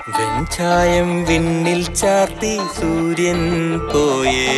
വെഞ്ചായം വിണ്ണിൽ ചാർത്തി സൂര്യൻ പോയേ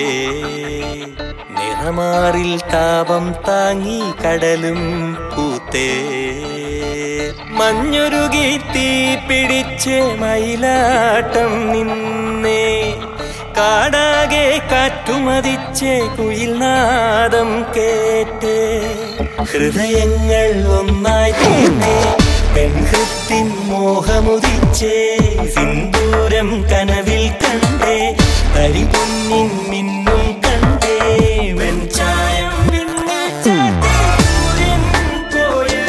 നിറമാറിൽ താപം താങ്ങി കടലും പൂത്തേ മഞ്ഞുരുകി തീ പിടിച്ച് മയിലാട്ടം നിന്നേ കാടാകെ കാറ്റുമതിച്ച് കുയിൽ നാദം കേട്ട് ഹൃദയങ്ങൾ ഒന്നായി തീർന്നേ പെൺഹൃത്തിൻ മോഹമുദിച്ചേ സിന്ദൂരം കനവിൽ കണ്ടേ തരിപൊന്നിൻ മിന്നും കണ്ടേ വെഞ്ചായം വിണ്ണിൽ ചാർത്തി സൂര്യൻ പോയേ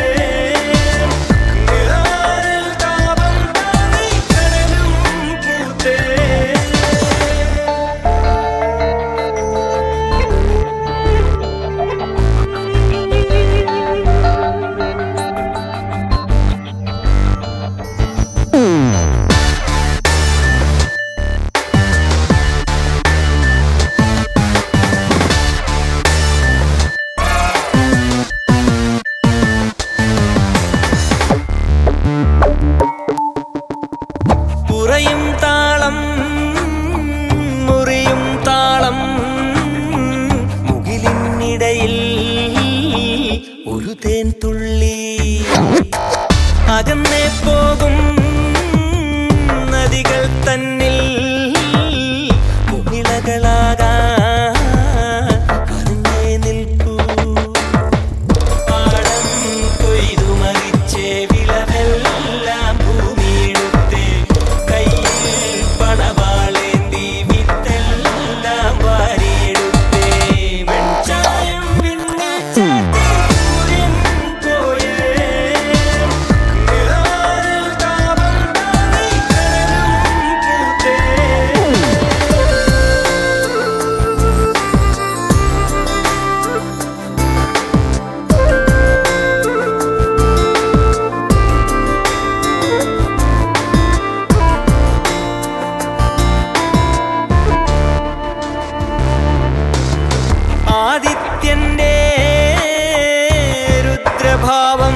നിഴലിൽ താപം താങ്ങി കടലും പൂത്തേ പുറയും താളം മുറിയും താളം മുകിലിനിടയിൽ ഒരു തേൻ തുള്ളി അകന്നേ പോകും നദികൾ തന്നിൽ മുകിളകളാകാ അറിഞ്ഞേ നിൽപ്പൂ പാടം കൊയ്തു മറിച്ചേ വിളവെല്ലാം ഭൂമിയെടുത്തേ കയ്യിൽ പണവാളേന്തി വിത്തെല്ലാം വാരിയെടുത്തേ വെഞ്ചായം വിണ്ണിൽ ചാർത്തി സൂര്യൻ പോയേ നിഴലിൽ താപം താങ്ങി കടലും പൂത്തേ ആദിത്യന്റെ രുദ്രഭാവം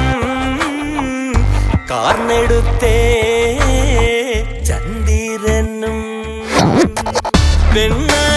കാർന്നെടുത്തേ ചന്ദ്രനും വെണ്ണ